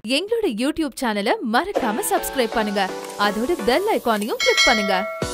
எங்களோட யூடியூப் சேனலை மறக்காம சப்ஸ்கிரைப் பண்ணுங்க அதோட பெல் ஐகானையும் கிளிக் பண்ணுங்க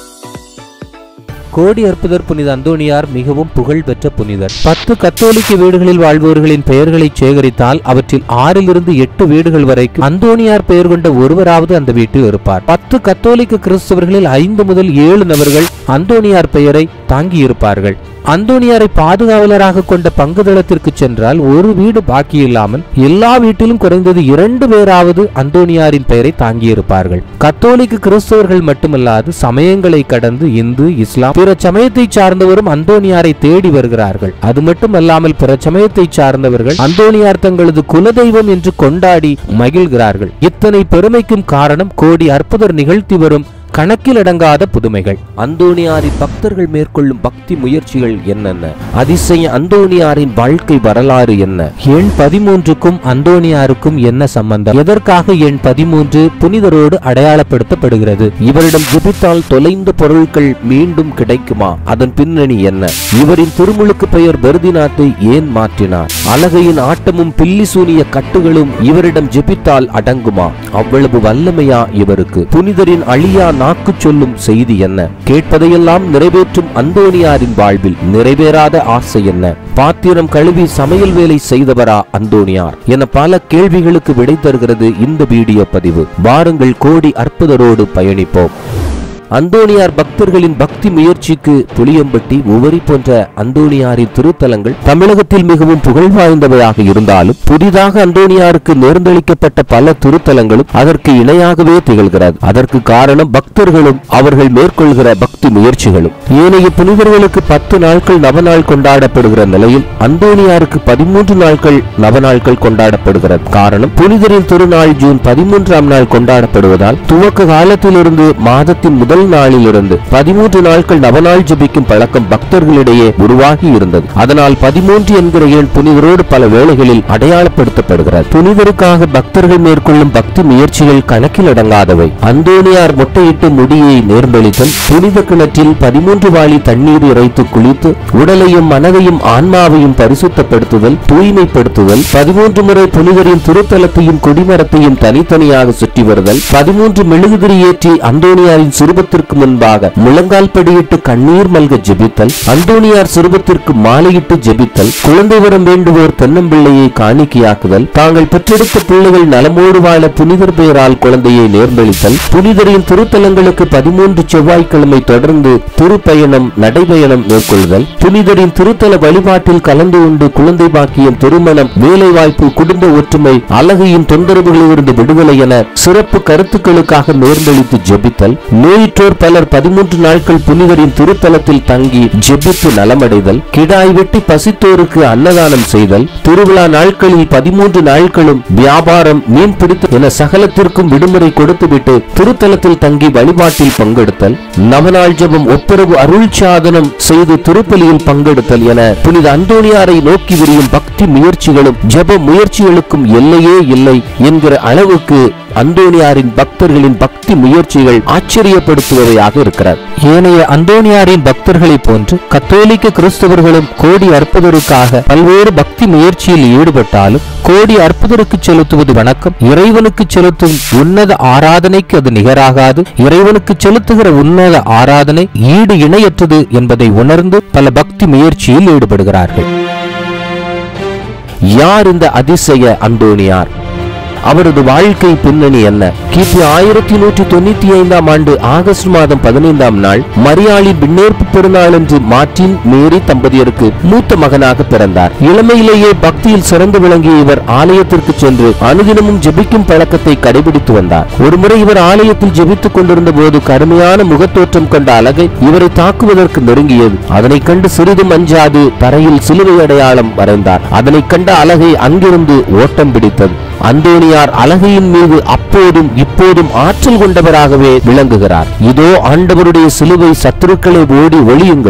கோடி அற்புதர் புனித அந்தோணியார் மிகவும் புகழ் பெற்ற புனிதர் பத்து கத்தோலிக்க வீடுகளில் வாழ்பவர்களின் பெயர்களை சேகரித்தால் அவற்றில் ஆறிலிருந்து எட்டு வீடுகள் வரைக்கும் அந்தோணியார் பெயர் கொண்ட ஒருவராவது அந்த வீட்டில் இருப்பார் பத்து கத்தோலிக்க கிறிஸ்தவர்களில் ஐந்து முதல் ஏழு நபர்கள் அந்தோணியார் பெயரை தாங்கியிருப்பார்கள் அந்தோணியாரை பாதுகாவலராக கொண்ட பங்குதளத்திற்கு சென்றால் ஒரு வீடு பாக்கி இல்லாமல் எல்லா வீட்டிலும் குறைந்தது இரண்டு பேராவது அந்தோணியாரின் பெயரை தாங்கியிருப்பார்கள் கத்தோலிக்க கிறிஸ்தவர்கள் மட்டுமல்லாது சமயங்களை கடந்து இந்து இஸ்லாம் பிற சமயத்தை சார்ந்தவரும் அந்தோணியாரை தேடி வருகிறார்கள் அது மட்டுமல்லாமல் பிற சமயத்தை சார்ந்தவர்கள் அந்தோணியார் தங்களது குலதெய்வம் என்று கொண்டாடி மகிழ்கிறார்கள் இத்தனை பெருமைக்கும் காரணம் கோடி அற்புதர் நிகழ்த்தி வரும் கணக்கிலடங்காத புதுமைகள் அந்தோணியாரின் பக்தர்கள் மேற்கொள்ளும் பக்தி முயற்சிகள் என்னென்ன அதிசய அந்தோணியாரின் வாழ்க்கை வரலாறு என்ன எண் பதிமூன்றுக்கும் அந்தோணியாருக்கும் என்ன சம்பந்தம் எதற்காக எண் பதிமூன்று புனிதரோடு அடையாளப்படுத்தப்படுகிறது இவரிடம் ஜெபித்தால் தொலைந்த பொருட்கள் மீண்டும் கிடைக்குமா அதன் பின்னணி என்ன இவரின் திருமுழுக்கு பெயர் பெர்தினாத்தை ஏன் மாற்றினார் அழகையின் ஆட்டமும் பில்லி சூனிய கட்டுகளும் இவரிடம் ஜெபித்தால் அடங்குமா அவ்வளவு வல்லமையா இவருக்கு புனிதரின் அழியா நாக்கு சொல்லும் செய்தி என்ன கேட்பதையெல்லாம் நிறைவேற்றும் அந்தோணியாரின் வாழ்வில் நிறைவேறாத ஆசை என்ன பாத்திரம் கழுவி சமையல் வேலை செய்தவரா அந்தோணியார் என பல கேள்விகளுக்கு விடை தருகிறது இந்த வீடியோ பதிவு வாருங்கள் கோடி அற்புதரோடு பயணிப்போம் அந்தோணியார் பக்தர்களின் பக்தி முயற்சிக்கு புளியம்பட்டி உவரி போன்ற அந்தோணியாரின் திருத்தலங்கள் தமிழகத்தில் மிகவும் புகழ் வாய்ந்தவையாக இருந்தாலும் புதிதாக அந்தோணியாருக்கு நேர்ந்தளிக்கப்பட்ட பல திருத்தலங்களும் அதற்கு இணையாகவே திகழ்கிறது அதற்கு காரணம் பக்தர்களும் அவர்கள் மேற்கொள்கிற பக்தி முயற்சிகளும் ஏனைய புனிதர்களுக்கு பத்து நாட்கள் நவநாள் கொண்டாடப்படுகிற நிலையில் அந்தோணியாருக்கு பதிமூன்று நாட்கள் நவநாட்கள் கொண்டாடப்படுகிறது காரணம் புனிதரின் திருநாள் ஜூன் பதிமூன்றாம் நாள் கொண்டாடப்படுவதால் துவக்க காலத்திலிருந்து மாதத்தின் முதல் நாளிலிருந்து பதிமூன்று நாட்கள் நவநாள் ஜெபிக்கும் பழக்கம் பக்தர்களிடையே உருவாகி இருந்தது அதனால் பதிமூன்று என்கிற எண் புனிதரோடு பல வேளைகளில் அடையாளப்படுத்தப்படுகிறது புனிதருக்காக பக்தர்கள் மேற்கொள்ளும் பக்தி முயற்சிகள் கணக்கில் அடங்காதவை அந்தோணியார் முட்டையிட்டு முடியை நேர்ந்தளித்தல் புனித கிணற்றில் பதிமூன்று வாளி தண்ணீர் இறைத்து குளித்து உடலையும் மனதையும் ஆன்மாவையும் பரிசுத்தப்படுத்துதல் தூய்மைப்படுத்துதல் பதிமூன்று முறை புனிதரின் திருத்தலத்தையும் கொடிமரத்தையும் தனித்தனியாக சுற்றி வருதல் பதிமூன்று மெழுகுதிரி ஏற்றி அந்தோணியாரின் சுரூபத்திற்கு முன்பாக முழங்கால் படியிட்டு கண்ணீர் மல்க ஜெபித்தல் அந்தோணியார் சுரூபத்திற்கு மாலையிட்டு ஜெபித்தல் குழந்தை வரம் வேண்டுவோர் தென்னம்பிள்ளையை காணிக்கையாக்குதல் தாங்கள் பெற்றெடுத்த பிள்ளைகள் நலமோடு வாழ புனிதர் பெயரால் குழந்தையை நேர்ந்தளித்தல் புனிதரின் திருத்தலங்களுக்கு பதிமூன்று செவ்வாய்க்கிழமை தொடர்ந்து திருப்பயணம் நடைபயணம் மேற்கொள்ளுதல் புனிதரின் திருத்தல வழிபாட்டில் கலந்து கொண்டு குழந்தை பாக்கியம் திருமணம் வேலைவாய்ப்பு குடும்ப ஒற்றுமை அழகையின் தொந்தரவுகளிலிருந்து விடுதலை என சிறப்பு கருத்துக்களுக்காக நேர்ந்தளித்து ஜெபித்தல் நோயிற்றோர் பலர் பதிமூன்று நாட்கள் புனிதரின் திருத்தலத்தில் தங்கி ஜெபித்து நலமடைதல் கிடாய் வெட்டி பசித்தோருக்கு அன்னதானம் செய்தல் திருவிழா நாட்களில் பதிமூன்று நாட்களும் வியாபாரம் மீன் பிடித்து என சகலத்திற்கும் விடுமுறை கொடுத்துவிட்டு திருத்தலத்தில் தங்கி வழிபாட்டில் பங்கெடுத்தல் நவநாள் ஜெபம் ஒப்புரவு அருள் சாதனம் செய்து திருப்பலியில் பங்கெடுத்தல் என புனித அந்தோணியாரை நோக்கி விரியும் பக்தி முயற்சிகளும் ஜெப முயற்சிகளுக்கும் எல்லையே இல்லை என்கிற அளவுக்கு அந்தோணியாரின் பக்தர்களின் பக்தி முயற்சிகள் ஆச்சரியப்படுத்துவதையாக இருக்கிறார் ஏனைய அந்தோணியாரின் பக்தர்களைப் போன்று கத்தோலிக்க கிறிஸ்தவர்களும் கோடி அற்புதருக்காக பல்வேறு பக்தி முயற்சியில் ஈடுபட்டாலும் கோடி அற்புதருக்கு செலுத்துவது வணக்கம் இறைவனுக்கு செலுத்தும் உன்னத ஆராதனைக்கு அது நிகராகாது இறைவனுக்கு செலுத்துகிற உன்னத ஆராதனை ஈடு இணையற்றது என்பதை உணர்ந்து பல பக்தி முயற்சியில் ஈடுபடுகிறார்கள் யார் இந்த அதிசய அந்தோணியார் அவரது வாழ்க்கை பின்னணி என்ன கிபி ஆயிரத்தி நூற்றி தொண்ணூத்தி ஐந்தாம் ஆண்டு ஆகஸ்ட் மாதம் பதினைந்தாம் நாள் மரியாளின் விண்ணேற்பு பெருநாள் என்று மார்டின் மேரி தம்பதியருக்கு மூத்த மகனாக பிறந்தார் இளமையிலேயே பக்தியில் சிறந்து விளங்கிய இவர் ஆலயத்திற்கு சென்று அனுதினமும் ஜெபிக்கும் பழக்கத்தை கடைபிடித்து வந்தார் ஒருமுறை இவர் ஆலயத்தில் ஜெபித்துக் கொண்டிருந்த போது கருமையான முகத்தோற்றம் கொண்ட அழகை இவரை தாக்குவதற்கு நெருங்கியது அதனை கண்டு சிறிதும் அஞ்சாது தரையில் சிலுவை அடையாளம் வரைந்தார் அதனை கண்ட அழகை அங்கிருந்து ஓட்டம் பிடித்தது அந்தோணியார் அழகையின் மீது அப்போதும் இப்போதும் ஆற்றல் கொண்டவராகவே விளங்குகிறார் இதோ ஆண்டவருடைய சிலுவை சத்துருக்களை ஓடி ஒளியுங்கள்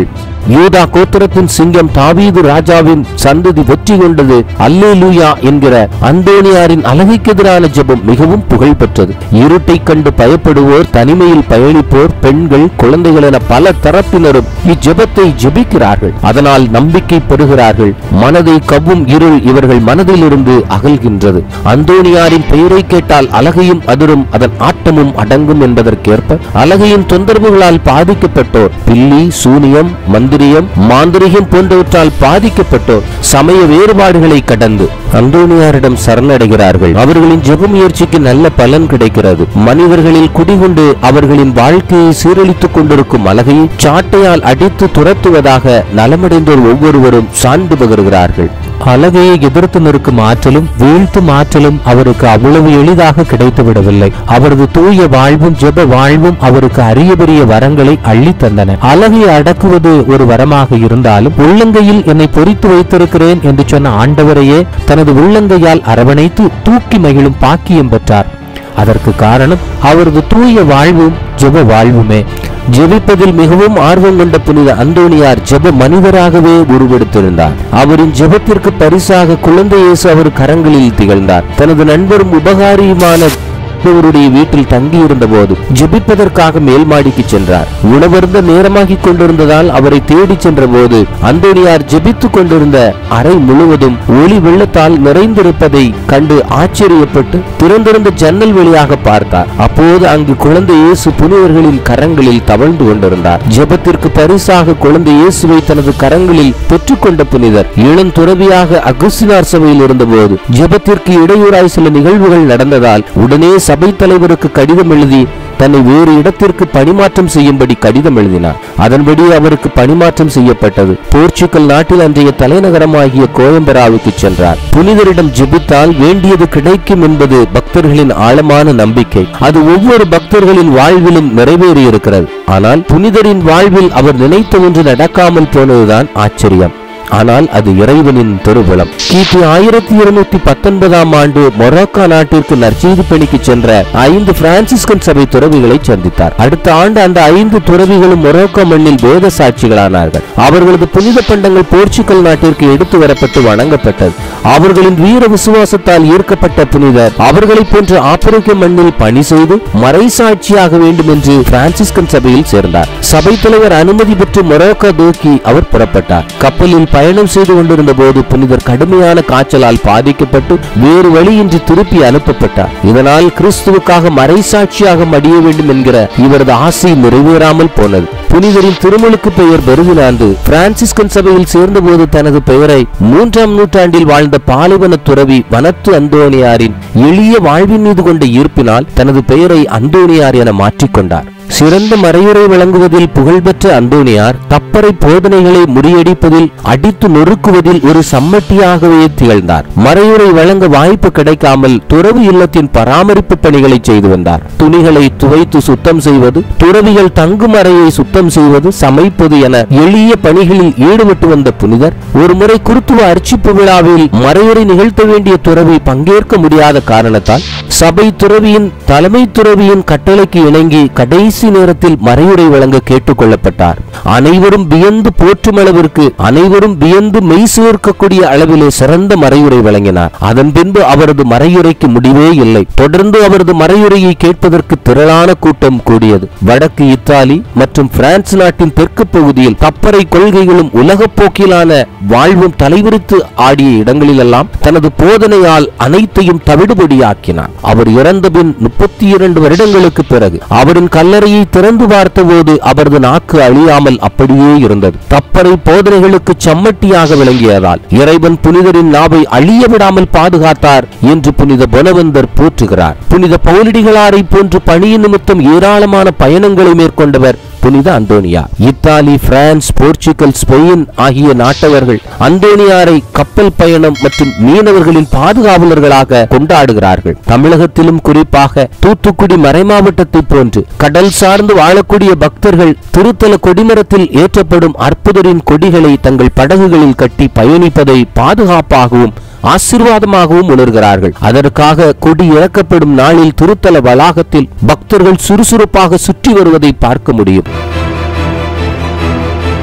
யூதா கோத்திரத்தின் சிங்கம் தாவீது ராஜாவின் சந்ததி வெற்றி கொண்டது அல்லேலூயா என்கிற அந்தோனியாரின் அழகைக்கு எதிரான ஜெபம் மிகவும் புகழ் பெற்றது இருட்டை கண்டு பயப்படுவோர் தனிமையில் பயணிப்போர் பெண்கள் குழந்தைகள் என பல தரப்பினரும் இஜெபத்தை ஜெபிக்கிறார்கள் அதனால் நம்பிக்கை பெறுகிறார்கள் மனதை கவ்வும் இருள் இவர்கள் மனதிலிருந்து அகல்கின்றது அந்தோனியாரின் பெயரை கேட்டால் அழகையும் அதிரும் அதன் ஆட்டமும் அடங்கும் என்பதற்கேற்ப அழகையின் தொந்தரவுகளால் பாதிக்கப்பட்டோர் பில்லி சூனியம் மந்திரியம் மாந்திரிகம் போன்றவற்றால் பாதிக்கப்பட்டோர் சமய வேறுபாடுகளை கடந்து அந்தோனியாரிடம் சரணடைகிறார்கள் அவர்களின் ஜெப முயற்சிக்கு நல்ல பலன் கிடைக்கிறது மனிதர்களில் குடிகொண்டு அவர்களின் வாழ்க்கையை சீரழித்துக் கொண்டிருக்கும் அழகையை சாட்டையால் அடித்து துரத்துவதாக நலமடைந்தோர் ஒவ்வொருவரும் சான்று பகர்கிறார்கள் அழகையை எதிர்த்து நிற்கும் ஆற்றலும் வீழ்த்தும் ஆற்றலும் அவருக்கு அவ்வளவு எளிதாக கிடைத்து விடவில்லை அவரது தூய வாழ்வும் ஜெப வாழ்வும் அவருக்கு அரிய பெரிய வரங்களை அள்ளித் தந்தன அழகை அடக்குவது ஒரு வரமாக இருந்தாலும் உள்ளங்கையில் என்னை பொறித்து வைத்திருக்கிறேன் என்று சொன்ன ஆண்டவரையே தனது உள்ளங்கையால் அரவணைத்து தூக்கி மகிழும் பாக்கியம் பெற்றார் அதற்கு காரணம் அவரது தூய வாழ்வும் ஜெப வாழ்வுமே ஜெபிப்பதில் மிகவும் ஆர்வம் கொண்ட புனித அந்தோனியார் ஜெப மனிதராகவே உருவெடுத்திருந்தார் அவரின் ஜெபத்திற்கு பரிசாக குழந்தை இயேசு அவர் கரங்களில் திகழ்ந்தார் தனது நண்பரும் உபகாரியுமான அவருடைய வீட்டில் தங்கியிருந்த போது ஜெபிப்பதற்காக மேல் மாடிக்கு சென்றார் உணவருந்த நேரமாகிக் கொண்டிருந்ததால் அவரை தேடிச் சென்ற போது அந்தோனியார் ஜெபித்துக் கொண்டிருந்த அறை முழுவதும் ஒளி வெள்ளத்தால் நிறைந்திருப்பதை கண்டு ஆச்சரியப்பட்டு திறந்திருந்த ஜன்னல் வழியாக பார்த்தார் அப்போது அங்கு குழந்தை இயேசு புனிதர்களின் கரங்களில் தவழ்ந்து கொண்டிருந்தார் ஜெபத்திற்கு பரிசாக குழந்தை இயேசுவை தனது கரங்களில் பெற்றுக்கொண்ட புனிதர் இளம் துறவியாக அகுஸ்தினார் சபையில் இருந்தபோது ஜெபத்திற்கு இடையூறாய் சில நிகழ்வுகள் நடந்ததால் உடனே சபை தலைவருக்கு கடிதம் எழுதி தன்னை வேறு இடத்திற்கு பணிமாற்றம் செய்யும்படி கடிதம் எழுதினார் அதன்படி அவருக்கு பணிமாற்றம் செய்யப்பட்டது போர்ச்சுகல் நாட்டில் அன்றைய தலைநகரமாகிய கோயம்பராவுக்கு சென்றார் புனிதரிடம் ஜெபித்தால் வேண்டியது கிடைக்கும் என்பது பக்தர்களின் ஆழமான நம்பிக்கை அது ஒவ்வொரு பக்தர்களின் வாழ்விலும் நிறைவேறியிருக்கிறது ஆனால் புனிதரின் வாழ்வில் அவர் நினைத்த ஒன்று நடக்காமல் போனதுதான் ஆச்சரியம் ஆனால் அது இறைவனின் திருவிழம் கிபி ஆயிரத்தி இருநூத்தி பத்தொன்பதாம் ஆண்டு மொரோக்கா நாட்டிற்கு நற்செய்தி பணிக்கு சென்ற ஐந்து பிரான்சிஸ்கன் சபை துறவிகளை சந்தித்தார் அடுத்த ஆண்டு அந்த ஐந்து துறவிகளும் மொரோக்கோ மண்ணில் வேத சாட்சிகளானார்கள் அவர்களது புனித பண்டங்கள் போர்ச்சுகல் நாட்டிற்கு எடுத்து வரப்பட்டு வணங்கப்பட்டது அவர்களின் வீர விசுவாசத்தால் ஈர்க்கப்பட்ட புனிதர் அவர்களைப் போன்ற ஆப்பிரிக்க மண்ணில் பணி செய்து மறைசாட்சியாக வேண்டும் என்று பிரான்சிஸ்கன் சபையில் சேர்ந்தார் சபை தலைவர் அனுமதி பெற்று மொரோக்கோ நோக்கி அவர் புறப்பட்டார் கப்பலில் பயணம் செய்து கொண்டிருந்த போது புனிதர் கடுமையான காய்ச்சலால் பாதிக்கப்பட்டு வேறு வழியின்றி திருப்பி அனுப்பப்பட்டார் இதனால் கிறிஸ்துவுக்காக மறைசாட்சியாக மடிய வேண்டும் என்கிற இவரது ஆசை நிறைவேறாமல் போனது புனிதரின் திருமுழுக்கு பெயர் பெருவிலாந்து பிரான்சிஸ்கன் சபையில் சேர்ந்தபோது தனது பெயரை மூன்றாம் நூற்றாண்டில் வாழ்ந்த பாலைவன துறவி வனத்து அந்தோனியாரின் எளிய வாழ்வின் மீது கொண்ட ஈர்ப்பினால் தனது பெயரை அந்தோனியார் என மாற்றிக்கொண்டார் சிறந்த மறையுறை வழங்குவதில் புகழ்பெற்ற அந்தோனியார் தப்பறை போதனைகளை முறியடிப்பதில் அடித்து நொறுக்குவதில் ஒரு சம்மட்டியாகவே திகழ்ந்தார் மறையுறை வழங்க வாய்ப்பு கிடைக்காமல் துறவு இல்லத்தின் பராமரிப்பு பணிகளை செய்து வந்தார் துணிகளை துவைத்து சுத்தம் செய்வது துறவிகள் தங்கும் அறையை சுத்தம் செய்வது சமைப்பது என எளிய பணிகளில் ஈடுபட்டு வந்த புனிதர் ஒருமுறை குருத்துவ அர்ச்சிப்பு விழாவில் மறையுறை நிகழ்த்த வேண்டிய துறவி பங்கேற்க முடியாத காரணத்தால் சபை துறவியின் தலைமை துறவியின் கட்டளைக்கு இணங்கி கடைசி நேரத்தில் மறையுறை வழங்க கேட்டுக் கொள்ளப்பட்டார் அனைவரும் வியந்து போற்றும் அளவிற்கு அனைவரும் வியந்து மெய் சேர்க்கக்கூடிய அளவிலே சிறந்த மறையுறை வழங்கினார் அதன் பின்பு அவரது மறையுரைக்கு முடிவே இல்லை தொடர்ந்து அவரது மறையுரையை கேட்பதற்கு திரளான கூட்டம் கூடியது வடக்கு இத்தாலி மற்றும் பிரான்ஸ் நாட்டின் தெற்கு பகுதியில் கப்பறை கொள்கைகளும் உலகப் போக்கிலான வாழ்வும் தலைவிரித்து ஆடிய இடங்களிலெல்லாம் தனது போதனையால் அனைத்தையும் தவிடுபடியாக்கினார் அவர் இறந்தபின் முப்பத்தி இரண்டு வருடங்களுக்கு பிறகு அவரின் கல்லறையை திறந்து பார்த்தபோது அவரது நாக்கு அழியாமல் அப்படியே இருந்தது தப்பறை போதனைகளுக்கு சம்மட்டியாக விளங்கியதால் இறைவன் புனிதரின் நாவை அழிய விடாமல் பாதுகாத்தார் என்று புனித பொனவந்தர் போற்றுகிறார் புனித பௌலடிகளாரை போன்று பணியின் நிமித்தம் ஏராளமான பயணங்களை மேற்கொண்டவர் புனித அந்தோனியா இத்தாலி பிரான்ஸ் போர்ச்சுகல் ஸ்பெயின் ஆகிய நாட்டவர்கள் அந்தோனியாரை கப்பல் பயணம் மற்றும் மீனவர்களின் பாதுகாவலர்களாக கொண்டாடுகிறார்கள் தமிழகத்திலும் குறிப்பாக தூத்துக்குடி மறைமாவட்டத்தை போன்று கடல் சார்ந்து வாழக்கூடிய பக்தர்கள் திருத்தல கொடிமரத்தில் ஏற்றப்படும் அற்புதரின் கொடிகளை தங்கள் படகுகளில் கட்டி பயணிப்பதை பாதுகாப்பாகவும் ஆசீர்வாதமாகவும் உணர்கிறார்கள் அதற்காக கொடி இறக்கப்படும் நாளில் திருத்தல வளாகத்தில் பக்தர்கள் சுறுசுறுப்பாக சுற்றி வருவதை பார்க்க முடியும்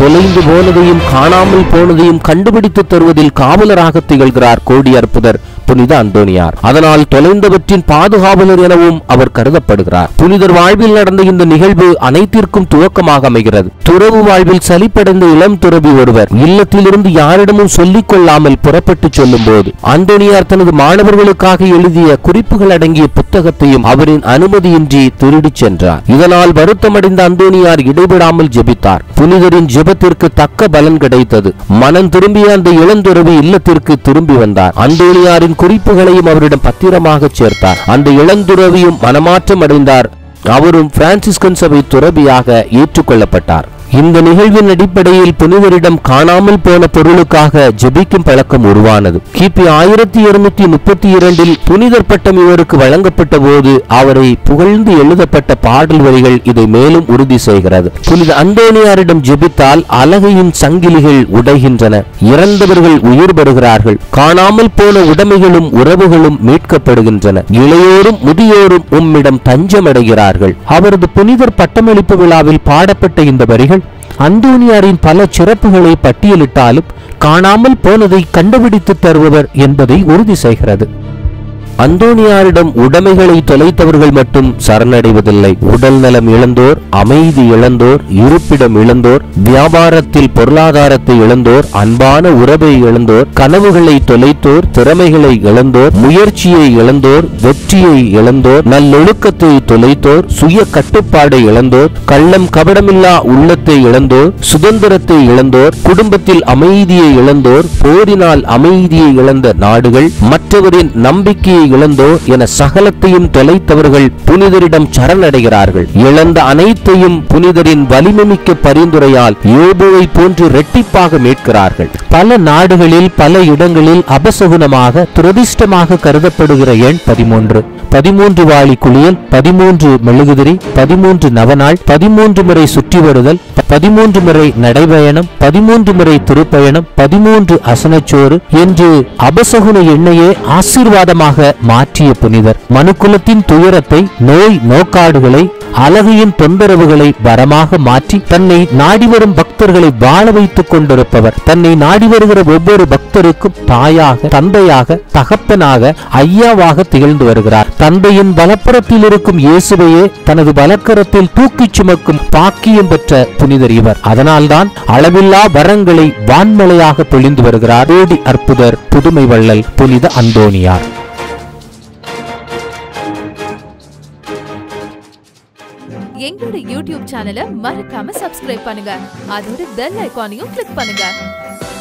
தொலைந்து போனதையும் காணாமல் போனதையும் கண்டுபிடித்து தருவதில் காவலராக திகழ்கிறார் கோடி அற்புதர் புனித அந்தோனியார் அதனால் தொலைந்தவற்றின் பாதுகாவலர் எனவும் அவர் கருதப்படுகிறார் புனிதர் வாழ்வில் நடந்த இந்த நிகழ்வு அனைத்திற்கும் துவக்கமாக அமைகிறது துறவு வாழ்வில் சலிப்படைந்த இளம் துறவி ஒருவர் இல்லத்திலிருந்து யாரிடமும் சொல்லிக் கொள்ளாமல் புறப்பட்டு சொல்லும் போது அந்தோனியார் தனது மாணவர்களுக்காக எழுதிய குறிப்புகள் அடங்கிய புத்தகத்தையும் அவரின் அனுமதியின்றி திருடிச் சென்றார் இதனால் வருத்தமடைந்த அந்தோனியார் இடைவிடாமல் ஜெபித்தார் புனிதரின் ஜெபத்திற்கு தக்க பலன் கிடைத்தது மனம் திரும்பிய அந்த இளந்துறவி இல்லத்திற்கு திரும்பி வந்தார் அந்தோனியாரின் குறிப்புகளையும் அவரிடம் பத்திரமாக சேர்த்தார் அந்த இளந்துறவியும் மனமாற்றம் அடைந்தார் அவரும் பிரான்சிஸ்கன் சபை துறவியாக ஏற்றுக்கொள்ளப்பட்டார் இந்த நிகழ்வின் அடிப்படையில் புனிதரிடம் காணாமல் போன பொருளுக்காக ஜெபிக்கும் பழக்கம் உருவானது கிபி ஆயிரத்தி இருநூத்தி முப்பத்தி இரண்டில் புனிதர் பட்டம் இவருக்கு வழங்கப்பட்ட போது அவரை புகழ்ந்து எழுதப்பட்ட பாடல் வரிகள் இதை மேலும் உறுதி செய்கிறது புனித அந்தோனியாரிடம் ஜெபித்தால் அலகையின் சங்கிலிகள் உடைகின்றன இறந்தவர்கள் உயிர் பெறுகிறார்கள் காணாமல் போன உடைமைகளும் உறவுகளும் மீட்கப்படுகின்றன இளையோரும் முதியோரும் உம்மிடம் தஞ்சமடைகிறார்கள் அவரது புனிதர் பட்டமளிப்பு விழாவில் பாடப்பட்ட இந்த வரிகள் அந்தோனியாரின் பல சிறப்புகளை பட்டியலிட்டாலும் காணாமல் போனதை கண்டுபிடித்து தருபவர் என்பதை உறுதி செய்கிறது அந்தோனியாரிடம் உடைமைகளை தொலைத்தவர்கள் மட்டும் சரணடைவதில்லை உடல் நலம் இழந்தோர் அமைதி இழந்தோர் இருப்பிடம் இழந்தோர் வியாபாரத்தில் பொருளாதாரத்தை இழந்தோர் அன்பான உறவை இழந்தோர் கனவுகளை தொலைத்தோர் திறமைகளை இழந்தோர் முயற்சியை இழந்தோர் வெற்றியை இழந்தோர் நல்லொழுக்கத்தை தொலைத்தோர் சுய கட்டுப்பாடை இழந்தோர் கள்ளம் கபடமில்லா உள்ளத்தை இழந்தோர் சுதந்திரத்தை இழந்தோர் குடும்பத்தில் அமைதியை இழந்தோர் போரினால் அமைதியை இழந்த நாடுகள் மற்றவரின் நம்பிக்கையை இழந்தோர் என சகலத்தையும் தொலைத்தவர்கள் புனிதரிடம் சரணடைகிறார்கள் இழந்த அனைத்தையும் புனிதரின் வலிமைமிக்க பரிந்துரையால் யோபுவை போன்று ரெட்டிப்பாக மீட்கிறார்கள் பல நாடுகளில் பல இடங்களில் அபசகுனமாக துரதிர்ஷ்டமாக கருதப்படுகிற எண் பதிமூன்று பதிமூன்று வாளி குளியல் பதிமூன்று மெழுகுதிரி பதிமூன்று நவநாள் பதிமூன்று முறை சுற்றி வருதல் பதிமூன்று முறை நடைபயணம் பதிமூன்று முறை திருப்பயணம் பதிமூன்று அசனச்சோறு என்று அபசகுன எண்ணையே ஆசீர்வாதமாக மாற்றிய புனிதர் மனுக்குலத்தின் துயரத்தை நோய் நோக்காடுகளை அழகையின் தொந்தரவுகளை வரமாக மாற்றி தன்னை நாடி வரும் பக்தர்களை வாழ வைத்துக் கொண்டிருப்பவர் தன்னை நாடி வருகிற ஒவ்வொரு பக்தருக்கும் தாயாக தந்தையாக தகப்பனாக ஐயாவாக திகழ்ந்து வருகிறார் தந்தையின் வலப்புறத்தில் இருக்கும் இயேசுவையே தனது வலக்கரத்தில் தூக்கிச் சுமக்கும் பாக்கியம் பெற்ற புனிதர் இவர் அதனால்தான் அளவில்லா வரங்களை வான்மலையாக பொழிந்து வருகிறார் ஓடி அற்புதர் புதுமை வள்ளல் புனித அந்தோனியார் எங்களோட யூடியூப் சேனலை மறக்காம சப்ஸ்கிரைப் பண்ணுங்க அதோட பெல் ஐகானையும் கிளிக் பண்ணுங்க